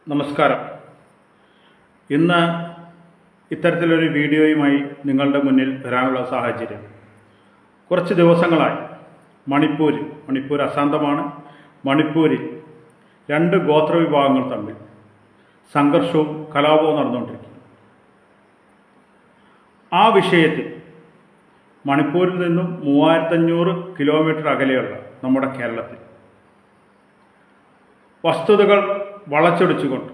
നമസ്കാരം ഇന്ന് ഇത്തരത്തിലൊരു വീഡിയോയുമായി നിങ്ങളുടെ മുന്നിൽ വരാനുള്ള സാഹചര്യം കുറച്ച് ദിവസങ്ങളായി മണിപ്പൂർ മണിപ്പൂർ അശാന്തമാണ് മണിപ്പൂരിൽ രണ്ട് ഗോത്രവിഭാഗങ്ങൾ തമ്മിൽ സംഘർഷവും കലാപവും നടന്നുകൊണ്ടിരിക്കുന്നു ആ വിഷയത്തിൽ മണിപ്പൂരിൽ നിന്നും മൂവായിരത്തഞ്ഞൂറ് കിലോമീറ്റർ അകലെയുള്ള നമ്മുടെ കേരളത്തിൽ വസ്തുതകൾ വളച്ചൊടിച്ചുകൊണ്ട്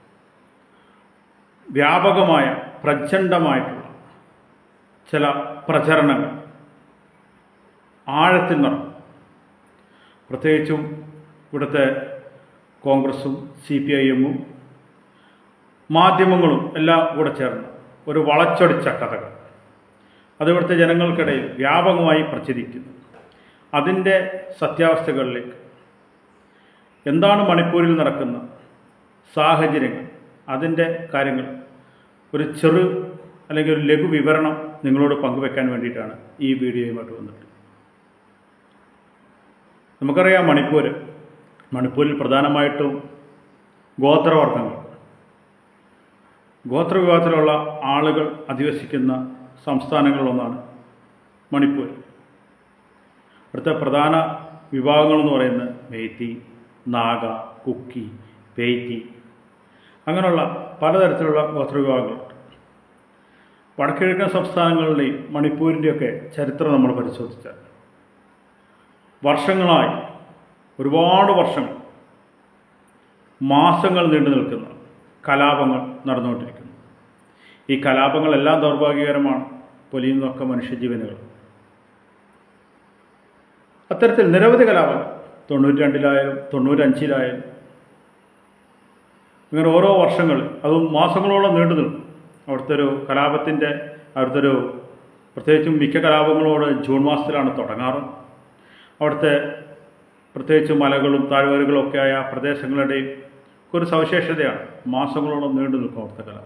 വ്യാപകമായ പ്രചണ്ഡമായിട്ടുള്ള ചില പ്രചരണങ്ങൾ ആഴത്തിൽ നടന്നു പ്രത്യേകിച്ചും ഇവിടുത്തെ കോൺഗ്രസും സി പി ഐ എമ്മും മാധ്യമങ്ങളും എല്ലാം കൂടെ ചേർന്ന് ഒരു വളച്ചൊടിച്ച കഥകൾ അത് ഇവിടുത്തെ ജനങ്ങൾക്കിടയിൽ വ്യാപകമായി പ്രചരിക്കുന്നു അതിൻ്റെ സത്യാവസ്ഥകളിലേക്ക് എന്താണ് മണിപ്പൂരിൽ നടക്കുന്ന സാഹചര്യങ്ങൾ അതിൻ്റെ കാര്യങ്ങൾ ഒരു ചെറു അല്ലെങ്കിൽ ഒരു ലഘു വിവരണം നിങ്ങളോട് പങ്കുവെക്കാൻ വേണ്ടിയിട്ടാണ് ഈ വീഡിയോയുമായിട്ട് വന്നിട്ട് നമുക്കറിയാം മണിപ്പൂർ മണിപ്പൂരിൽ പ്രധാനമായിട്ടും ഗോത്രവർഗ്ഗങ്ങൾ ഗോത്രവിഭാഗത്തിലുള്ള ആളുകൾ അധിവസിക്കുന്ന സംസ്ഥാനങ്ങളിലൊന്നാണ് മണിപ്പൂർ ഇവിടുത്തെ പ്രധാന വിഭാഗങ്ങളെന്ന് പറയുന്നത് മെയ്ത്തി നാഗ കുക്കി പേയ്റ്റി അങ്ങനെയുള്ള പലതരത്തിലുള്ള ഗോത്രവിഭാഗങ്ങളുണ്ട് വടക്കിഴക്കൻ സംസ്ഥാനങ്ങളുടെയും മണിപ്പൂരിൻ്റെയൊക്കെ ചരിത്രം നമ്മൾ പരിശോധിച്ചാൽ വർഷങ്ങളായി ഒരുപാട് വർഷങ്ങൾ മാസങ്ങൾ നീണ്ടു നിൽക്കുന്ന കലാപങ്ങൾ നടന്നുകൊണ്ടിരിക്കുന്നു ഈ കലാപങ്ങളെല്ലാം ദൗർഭാഗ്യകരമാണ് പൊലിയുന്നതൊക്കെ മനുഷ്യജീവനുകൾ അത്തരത്തിൽ നിരവധി കലാപങ്ങൾ തൊണ്ണൂറ്റി രണ്ടിലായാലും തൊണ്ണൂറ്റഞ്ചിലായാലും ഇങ്ങനെ ഓരോ വർഷങ്ങൾ അതും മാസങ്ങളോളം നീണ്ടു നിൽക്കും അവിടുത്തെ ഒരു കലാപത്തിൻ്റെ അവിടുത്തെ ഒരു പ്രത്യേകിച്ചും മിക്ക കലാപങ്ങളോട് ജൂൺ മാസത്തിലാണ് തുടങ്ങാറ് അവിടുത്തെ പ്രത്യേകിച്ച് മലകളും താഴ്വരകളും ഒക്കെ ആയ പ്രദേശങ്ങളുടെയും ഒരു സവിശേഷതയാണ് മാസങ്ങളോളം നീണ്ടു നിൽക്കും അവിടുത്തെ കലാപം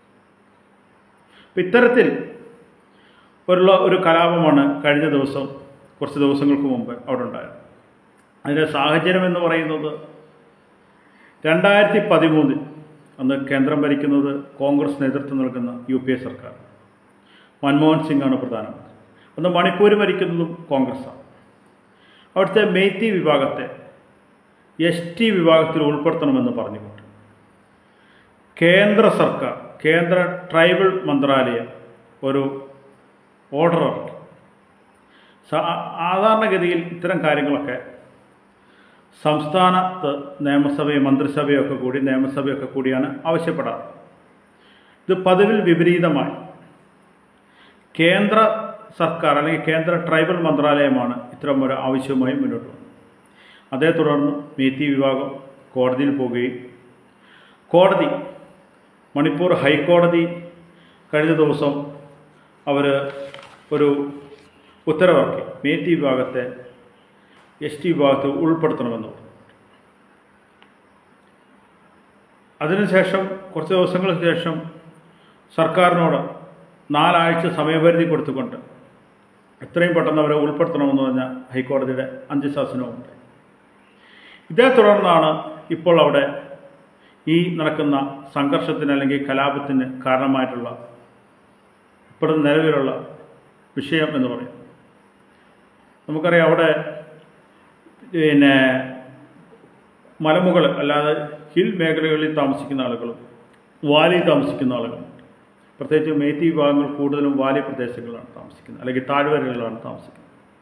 അപ്പം ഇത്തരത്തിൽ ഉള്ള ഒരു കലാപമാണ് കഴിഞ്ഞ ദിവസം കുറച്ച് ദിവസങ്ങൾക്ക് മുമ്പ് അവിടെ ഉണ്ടായത് അതിൻ്റെ സാഹചര്യം എന്ന് പറയുന്നത് രണ്ടായിരത്തി പതിമൂന്നിൽ അന്ന് കേന്ദ്രം ഭരിക്കുന്നത് കോൺഗ്രസ് നേതൃത്വം നൽകുന്ന യു പി എ സർക്കാർ മൻമോഹൻ സിംഗാണ് പ്രധാനമന്ത്രി അന്ന് മണിപ്പൂർ ഭരിക്കുന്നതും കോൺഗ്രസ്സാണ് അവിടുത്തെ മെയ്ത്തി വിഭാഗത്തെ എസ് ടി വിഭാഗത്തിൽ ഉൾപ്പെടുത്തണമെന്ന് പറഞ്ഞുകൊണ്ട് കേന്ദ്ര സർക്കാർ കേന്ദ്ര ട്രൈബൽ മന്ത്രാലയം ഒരു ഓർഡർ ഇറക്കി സാധാരണഗതിയിൽ ഇത്തരം കാര്യങ്ങളൊക്കെ സംസ്ഥാനത്ത് നിയമസഭയും മന്ത്രിസഭയൊക്കെ കൂടി നിയമസഭയൊക്കെ കൂടിയാണ് ആവശ്യപ്പെടാറ് ഇത് പതിവിൽ വിപരീതമായി കേന്ദ്ര സർക്കാർ അല്ലെങ്കിൽ കേന്ദ്ര ട്രൈബൽ മന്ത്രാലയമാണ് ഇത്തരം ഒരു ആവശ്യവുമായി മുന്നോട്ട് വന്നത് അതേ തുടർന്ന് മേത്തി വിഭാഗം കോടതിയിൽ പോവുകയും കോടതി മണിപ്പൂർ ഹൈക്കോടതി കഴിഞ്ഞ ദിവസം അവർ ഒരു ഉത്തരവിറക്കി മേത്തി വിഭാഗത്തെ എസ് ടി വിഭാഗത്തിൽ ഉൾപ്പെടുത്തണമെന്ന് പറഞ്ഞു അതിനുശേഷം കുറച്ച് ദിവസങ്ങൾക്ക് ശേഷം സർക്കാരിനോട് നാലാഴ്ച സമയപരിധി കൊടുത്തുകൊണ്ട് എത്രയും പെട്ടെന്ന് അവരെ ഉൾപ്പെടുത്തണമെന്ന് പറഞ്ഞ ഹൈക്കോടതിയുടെ അന്ത്യശാസനവുമുണ്ട് ഇതേ തുടർന്നാണ് ഇപ്പോൾ അവിടെ ഈ നടക്കുന്ന സംഘർഷത്തിന് അല്ലെങ്കിൽ കലാപത്തിന് കാരണമായിട്ടുള്ള ഇപ്പോഴും നിലവിലുള്ള വിഷയം എന്ന് പറയും നമുക്കറിയാം അവിടെ പിന്നെ മലമുകൾ അല്ലാതെ ഹിൽ മേഖലകളിൽ താമസിക്കുന്ന ആളുകളും വാലി താമസിക്കുന്ന ആളുകളും പ്രത്യേകിച്ച് മേത്തി വിഭാഗങ്ങൾ കൂടുതലും വാലി പ്രദേശങ്ങളിലാണ് താമസിക്കുന്നത് അല്ലെങ്കിൽ താഴ്വരകളിലാണ് താമസിക്കുന്നത്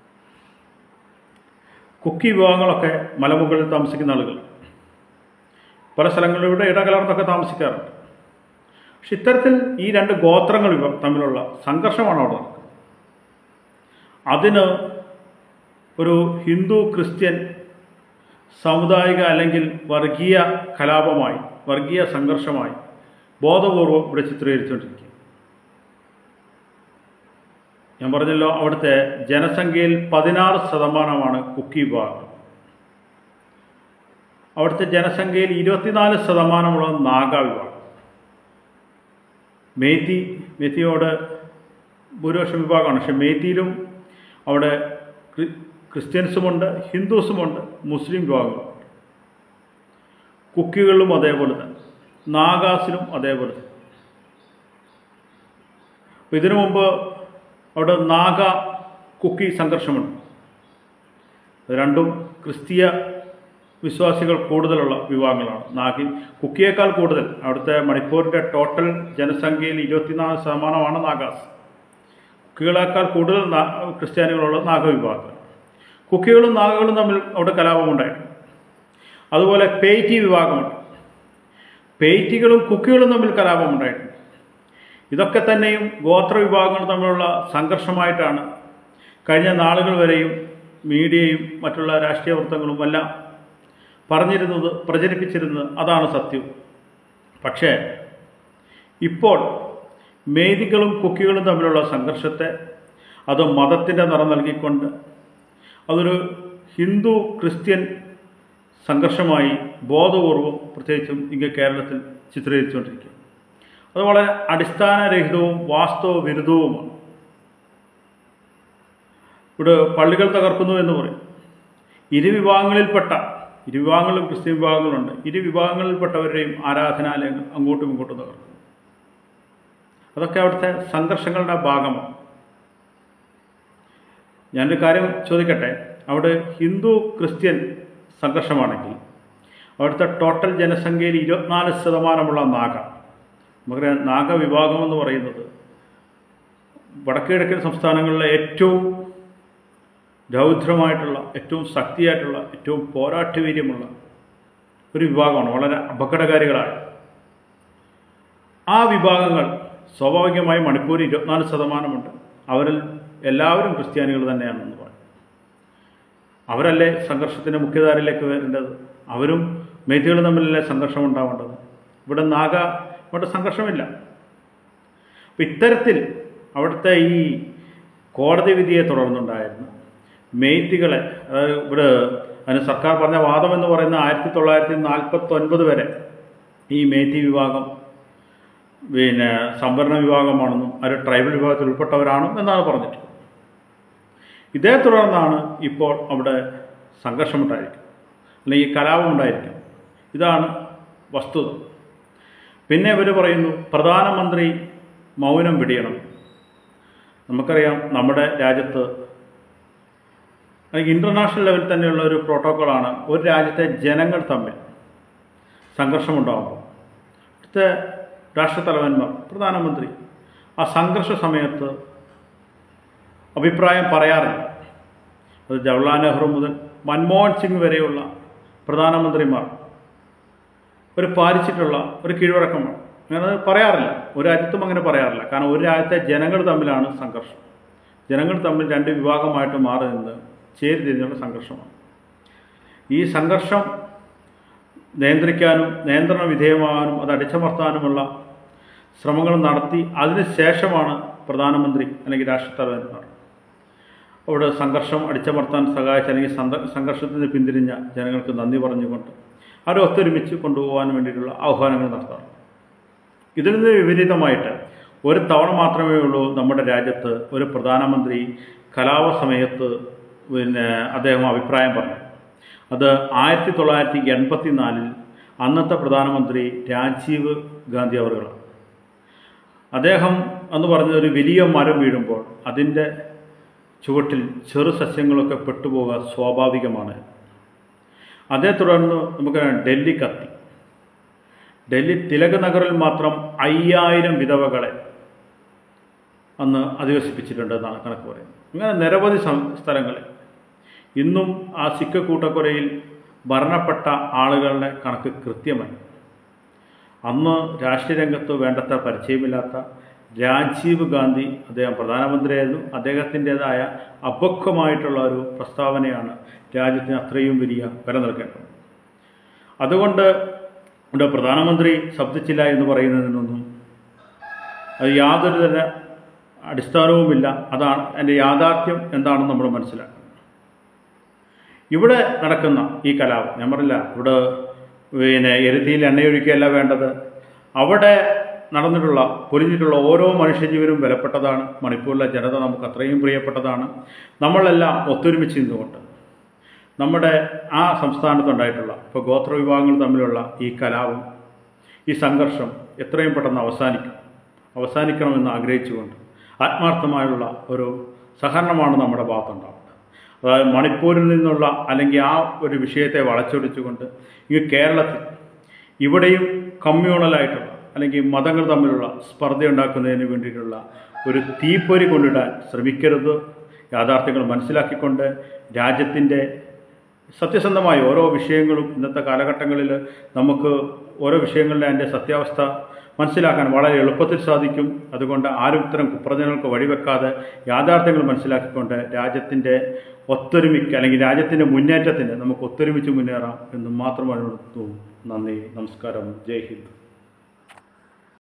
കുക്കി വിഭാഗങ്ങളൊക്കെ മലമുകളിൽ താമസിക്കുന്ന ആളുകൾ പല സ്ഥലങ്ങളിലൂടെ ഇടകലർന്നൊക്കെ താമസിക്കാറുണ്ട് പക്ഷെ ഇത്തരത്തിൽ ഈ രണ്ട് ഗോത്രങ്ങൾ തമ്മിലുള്ള സംഘർഷമാണ് അവിടെ നടക്കുന്നത് അതിന് ഒരു ഹിന്ദു ക്രിസ്ത്യൻ സാമുദായിക അല്ലെങ്കിൽ വർഗീയ കലാപമായി വർഗീയ സംഘർഷമായി ബോധപൂർവം ഇവിടെ ചിത്രീകരിച്ചുകൊണ്ടിരിക്കുക ഞാൻ പറഞ്ഞല്ലോ അവിടുത്തെ ജനസംഖ്യയിൽ പതിനാറ് ശതമാനമാണ് കുക്കി വിഭാഗം അവിടുത്തെ ജനസംഖ്യയിൽ ഇരുപത്തിനാല് ശതമാനമുള്ളത് നാഗ വിഭാഗം മേത്തി മേത്തിയോട് ഭൂരിപക്ഷം വിഭാഗമാണ് പക്ഷെ മേത്തിയിലും അവിടെ ക്രിസ്ത്യൻസുമുണ്ട് ഹിന്ദുസുമുണ്ട് മുസ്ലിം വിഭാഗങ്ങളുമുണ്ട് കുക്കികളിലും അതേപോലെ തന്നെ നാഗാസിലും അതേപോലെ തന്നെ. അപ്പോൾ ഇതിനു മുമ്പ് അവിടെ നാഗ കുക്കി സംഘർഷമുണ്ട് ഇത് രണ്ടും ക്രിസ്തീയ വിശ്വാസികൾ കൂടുതലുള്ള വിഭാഗങ്ങളാണ് നാഗി കുക്കിയേക്കാൾ കൂടുതൽ അവിടുത്തെ മണിപ്പൂരിൻ്റെ ടോട്ടൽ ജനസംഖ്യയിൽ ഇരുപത്തിനാല് ശതമാനമാണ് നാഗാസ് കുക്കികളേക്കാൾ കൂടുതൽ നാ- ക്രിസ്ത്യാനികളുള്ള നാഗവിഭാഗം കുക്കികളും നാഗകളും തമ്മിൽ അവിടെ കലാപമുണ്ടായിരുന്നു അതുപോലെ പേയ്റ്റി വിഭാഗമുണ്ട് പേയ്റ്റികളും കുക്കികളും തമ്മിൽ കലാപമുണ്ടായിട്ടുണ്ട് ഇതൊക്കെ തന്നെയും ഗോത്ര വിഭാഗങ്ങൾ തമ്മിലുള്ള സംഘർഷമായിട്ടാണ് കഴിഞ്ഞ നാളുകൾ വരെയും മീഡിയയും മറ്റുള്ള രാഷ്ട്രീയ വൃത്തങ്ങളും എല്ലാം പറഞ്ഞിരുന്നത് പ്രചരിപ്പിച്ചിരുന്നത് അതാണ് സത്യം പക്ഷേ ഇപ്പോൾ മേദികളും കുക്കികളും തമ്മിലുള്ള സംഘർഷത്തെ അത് മതത്തിൻ്റെ നിറം നൽകിക്കൊണ്ട് അതൊരു ഹിന്ദു ക്രിസ്ത്യൻ സംഘർഷമായി ബോധപൂർവം പ്രത്യേകിച്ചും ഇങ്ങ് കേരളത്തിൽ ചിത്രീകരിച്ചുകൊണ്ടിരിക്കുക അത് വളരെ അടിസ്ഥാനരഹിതവും വാസ്തവ വിരുദ്ധവുമാണ് ഇവിടെ പള്ളികൾ തകർക്കുന്നു എന്ന് പറയും ഇരു വിഭാഗങ്ങളിൽപ്പെട്ട ഇരു വിഭാഗങ്ങളും ക്രിസ്ത്യൻ വിഭാഗങ്ങളുണ്ട് ഇരു വിഭാഗങ്ങളിൽപ്പെട്ടവരുടെയും ആരാധനാലയങ്ങൾ അങ്ങോട്ടും ഇങ്ങോട്ടും തകർക്കുന്നു അതൊക്കെ അവിടുത്തെ സംഘർഷങ്ങളുടെ ഭാഗമാണ് ഞാനൊരു കാര്യം ചോദിക്കട്ടെ അവിടെ ഹിന്ദു ക്രിസ്ത്യൻ സംഘർഷമാണെങ്കിൽ അവിടുത്തെ ടോട്ടൽ ജനസംഖ്യയിൽ ഇരുപത്തിനാല് ശതമാനമുള്ള നാഗ നമുക്കറിയാം നാഗ വിഭാഗം എന്ന് പറയുന്നത് വടക്ക് കിഴക്കൻ സംസ്ഥാനങ്ങളിലെ ഏറ്റവും രൗദ്രമായിട്ടുള്ള ഏറ്റവും ശക്തിയായിട്ടുള്ള ഏറ്റവും പോരാട്ടവീര്യമുള്ള ഒരു വിഭാഗമാണ് വളരെ അപകടകാരികളായ ആ വിഭാഗങ്ങൾ സ്വാഭാവികമായും മണിപ്പൂരിൽ ഇരുപത്തിനാല് ശതമാനമുണ്ട് അവരിൽ എല്ലാവരും ക്രിസ്ത്യാനികൾ തന്നെയാണെന്ന് പറയും അവരല്ലേ സംഘർഷത്തിൻ്റെ മുഖ്യധാരയിലേക്ക് വരേണ്ടത് അവരും മേധികൾ തമ്മിലല്ലേ സംഘർഷം ഉണ്ടാവേണ്ടത് ഇവിടെ നാഗ ഇവിടെ സംഘർഷമില്ല അപ്പം ഇത്തരത്തിൽ അവിടുത്തെ ഈ കോടതി വിധിയെ തുടർന്നുണ്ടായിരുന്ന മെയ്ത്തികളെ അതായത് ഇവിടെ അതിന് സർക്കാർ പറഞ്ഞ വാദം എന്ന് പറയുന്ന ആയിരത്തി തൊള്ളായിരത്തി നാൽപ്പത്തി ഒൻപത് വരെ ഈ മേത്തി വിഭാഗം പിന്നെ സംവരണ വിഭാഗമാണെന്നും അവർ ട്രൈബൽ വിഭാഗത്തിൽ ഉൾപ്പെട്ടവരാണെന്നും എന്നാണ് പറഞ്ഞിട്ടുള്ളത് ഇതേ തുടർന്നാണ് ഇപ്പോൾ അവിടെ സംഘർഷമുണ്ടായിരിക്കും അല്ലെങ്കിൽ കലാപമുണ്ടായിരിക്കും ഇതാണ് വസ്തുത പിന്നെ ഇവർ പറയുന്നു പ്രധാനമന്ത്രി മൗനം വെടിയണം നമുക്കറിയാം നമ്മുടെ രാജ്യത്ത് അല്ലെങ്കിൽ ഇൻ്റർനാഷണൽ ലെവലിൽ തന്നെയുള്ള ഒരു പ്രോട്ടോക്കോളാണ് ഒരു രാജ്യത്തെ ജനങ്ങൾ തമ്മിൽ സംഘർഷമുണ്ടാകുമ്പോൾ ഇവിടുത്തെ രാഷ്ട്രത്തലവന്മാർ പ്രധാനമന്ത്രി ആ സംഘർഷ സമയത്ത് അഭിപ്രായം പറയാറില്ല അത് ജവഹർലാൽ നെഹ്റു മുതൽ മൻമോഹൻ സിംഗ് വരെയുള്ള പ്രധാനമന്ത്രിമാർ ഒരു പാലിച്ചിട്ടുള്ള ഒരു കീഴ്വഴക്കമാണ് അങ്ങനെ അത് പറയാറില്ല ഒരു രാജ്യത്തും അങ്ങനെ പറയാറില്ല കാരണം ഒരു രാജ്യത്തെ ജനങ്ങൾ തമ്മിലാണ് സംഘർഷം ജനങ്ങൾ തമ്മിൽ രണ്ട് വിഭാഗമായിട്ട് മാറി നിന്ന് ചേരിതിരിഞ്ഞുള്ള സംഘർഷമാണ് ഈ സംഘർഷം നിയന്ത്രിക്കാനും നിയന്ത്രണ വിധേയമാകാനും അത് അടിച്ചമർത്താനുമുള്ള ശ്രമങ്ങൾ നടത്തി അതിനുശേഷമാണ് പ്രധാനമന്ത്രി അല്ലെങ്കിൽ രാഷ്ട്രത്തലവന്മാർ അവിടെ സംഘർഷം അടിച്ചമർത്താൻ സഹായിച്ച അല്ലെങ്കിൽ സന്ദ- സംഘർഷത്തിൽ നിന്ന് പിന്തിരിഞ്ഞ ജനങ്ങൾക്ക് നന്ദി പറഞ്ഞുകൊണ്ട് അവരെ ഒത്തൊരുമിച്ച് കൊണ്ടുപോകാൻ വേണ്ടിയിട്ടുള്ള ആഹ്വാനങ്ങൾ നടത്താറ് ഇതിൽ നിന്ന് വിപരീതമായിട്ട് ഒരു തവണ മാത്രമേ ഉള്ളൂ നമ്മുടെ രാജ്യത്ത് ഒരു പ്രധാനമന്ത്രി കലാപ സമയത്ത് പിന്നെ അദ്ദേഹം അഭിപ്രായം പറഞ്ഞു അത് ആയിരത്തി തൊള്ളായിരത്തി എൺപത്തി നാലിൽ അന്നത്തെ പ്രധാനമന്ത്രി രാജീവ് ഗാന്ധി അവറുകളാണ് അദ്ദേഹം എന്ന് പറഞ്ഞത് ഒരു വലിയ മരം വീഴുമ്പോൾ അതിൻ്റെ ചുവട്ടിൽ ചെറു സസ്യങ്ങളൊക്കെ പെട്ടുപോകുക സ്വാഭാവികമാണ് അതേ തുടർന്ന് നമുക്ക് ഡൽഹി കത്തി ഡൽഹി തിലക് നഗറിൽ മാത്രം അയ്യായിരം വിധവകളെ അന്ന് അധിവസിപ്പിച്ചിട്ടുണ്ട് എന്നാണ് കണക്ക് പറയുന്നത് ഇങ്ങനെ നിരവധി സം- സ്ഥലങ്ങളിൽ ഇന്നും ആ സിഖ് കൂട്ടക്കൊലയിൽ മരണപ്പെട്ട ആളുകളുടെ കണക്ക് കൃത്യമായി അന്ന് രാഷ്ട്രീയ രംഗത്ത് വേണ്ടത്ര പരിചയമില്ലാത്ത രാജീവ് ഗാന്ധി അദ്ദേഹം പ്രധാനമന്ത്രിയായിരുന്നു അദ്ദേഹത്തിൻ്റെതായ അപക്വമായിട്ടുള്ള ഒരു പ്രസ്താവനയാണ് രാജ്യത്തിന് അത്രയും വലിയ വില നൽകേണ്ടത് അതുകൊണ്ട് ഇവിടെ പ്രധാനമന്ത്രി ശബ്ദിച്ചില്ല എന്ന് പറയുന്നതിനൊന്നും അത് യാതൊരു തര അടിസ്ഥാനവുമില്ല അതാണ് അതിൻ്റെ യാഥാർത്ഥ്യം എന്താണെന്ന് നമ്മൾ മനസ്സിലാക്കണം ഇവിടെ നടക്കുന്ന ഈ കലാപം ഞാൻ പറഞ്ഞില്ല ഇവിടെ പിന്നെ എരുതിയിൽ എണ്ണയൊഴിക്കുകയല്ല വേണ്ടത് അവിടെ നടന്നിട്ടുള്ള പൊരിഞ്ഞിട്ടുള്ള ഓരോ മനുഷ്യജീവനും വിലപ്പെട്ടതാണ് മണിപ്പൂരിലെ ജനത നമുക്ക് അത്രയും പ്രിയപ്പെട്ടതാണ് നമ്മളെല്ലാം ഒത്തൊരുമിച്ച് നിന്നുകൊണ്ട് നമ്മുടെ ആ സംസ്ഥാനത്തുണ്ടായിട്ടുള്ള ഇപ്പോൾ ഗോത്ര വിഭാഗങ്ങൾ തമ്മിലുള്ള ഈ കലാപം ഈ സംഘർഷം എത്രയും പെട്ടെന്ന് അവസാനിക്കും അവസാനിക്കണമെന്ന് ആഗ്രഹിച്ചുകൊണ്ട് ആത്മാർത്ഥമായുള്ള ഒരു സഹകരണമാണ് നമ്മുടെ ഭാഗത്തുണ്ടാവുന്നത് അതായത് മണിപ്പൂരിൽ നിന്നുള്ള അല്ലെങ്കിൽ ആ ഒരു വിഷയത്തെ വളച്ചൊടിച്ചുകൊണ്ട് ഈ കേരളത്തിൽ ഇവിടെയും കമ്മ്യൂണലായിട്ടുള്ള അല്ലെങ്കിൽ മതങ്ങൾ തമ്മിലുള്ള സ്പർദ്ധ ഉണ്ടാക്കുന്നതിന് വേണ്ടിയിട്ടുള്ള ഒരു തീപ്പൊരി കൊണ്ടിടാൻ ശ്രമിക്കരുത് യാഥാർത്ഥ്യങ്ങൾ മനസ്സിലാക്കിക്കൊണ്ട് രാജ്യത്തിൻ്റെ സത്യസന്ധമായ ഓരോ വിഷയങ്ങളും ഇന്നത്തെ കാലഘട്ടങ്ങളിൽ നമുക്ക് ഓരോ വിഷയങ്ങളുടെ അതിൻ്റെ സത്യാവസ്ഥ മനസ്സിലാക്കാൻ വളരെ എളുപ്പത്തിൽ സാധിക്കും അതുകൊണ്ട് ആരും ഇത്തരം കുപ്രചനങ്ങൾക്ക് വഴിവെക്കാതെ യാഥാർത്ഥ്യങ്ങൾ മനസ്സിലാക്കിക്കൊണ്ട് രാജ്യത്തിൻ്റെ ഒത്തൊരുമിക്ക് അല്ലെങ്കിൽ രാജ്യത്തിൻ്റെ മുന്നേറ്റത്തിന് നമുക്ക് ഒത്തൊരുമിച്ച് മുന്നേറാം എന്ന് മാത്രമാണ് നന്ദി നമസ്കാരം ജയ് ഹിന്ദ്